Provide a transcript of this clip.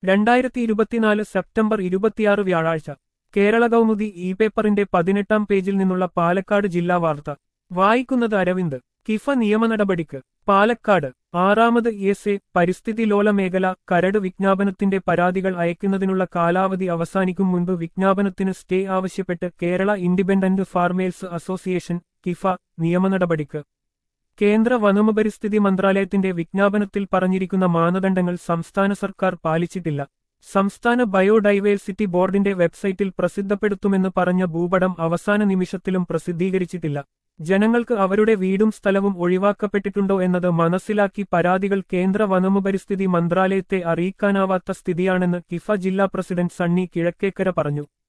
രണ്ടായിരത്തി ഇരുപത്തിനാല് സെപ്റ്റംബർ ഇരുപത്തിയാറ് വ്യാഴാഴ്ച കേരള കൗമുദി ഇ പേപ്പറിന്റെ പതിനെട്ടാം പേജിൽ നിന്നുള്ള പാലക്കാട് ജില്ലാ വാർത്ത വായിക്കുന്നത് അരവിന്ദ് കിഫ നിയമ നടപടിക്ക് പാലക്കാട് ആറാമത് എസ് എ പരിസ്ഥിതി ലോല മേഖല കരട് വിജ്ഞാപനത്തിന്റെ പരാതികൾ അയക്കുന്നതിനുള്ള കാലാവധി അവസാനിക്കും മുൻപ് വിജ്ഞാപനത്തിന് സ്റ്റേ ആവശ്യപ്പെട്ട് Kerala independent farmers association KIFA നിയമ നടപടിക്ക് കേന്ദ്ര വനമപരിസ്ഥിതി മന്ത്രാലയത്തിന്റെ വിജ്ഞാപനത്തിൽ പറഞ്ഞിരിക്കുന്ന മാനദണ്ഡങ്ങൾ സംസ്ഥാന സർക്കാർ പാലിച്ചിട്ടില്ല സംസ്ഥാന ബയോഡൈവേഴ്സിറ്റി ബോർഡിന്റെ വെബ്സൈറ്റിൽ പ്രസിദ്ധപ്പെടുത്തുമെന്ന് പറഞ്ഞ ഭൂപടം അവസാന നിമിഷത്തിലും പ്രസിദ്ധീകരിച്ചിട്ടില്ല ജനങ്ങൾക്ക് അവരുടെ വീടും സ്ഥലവും ഒഴിവാക്കപ്പെട്ടിട്ടുണ്ടോ എന്നത് മനസ്സിലാക്കി പരാതികൾ കേന്ദ്ര വനമപരിസ്ഥിതി മന്ത്രാലയത്തെ അറിയിക്കാനാവാത്ത സ്ഥിതിയാണെന്ന് കിഫ ജില്ലാ പ്രസിഡന്റ് സണ്ണി കിഴക്കേക്കര പറഞ്ഞു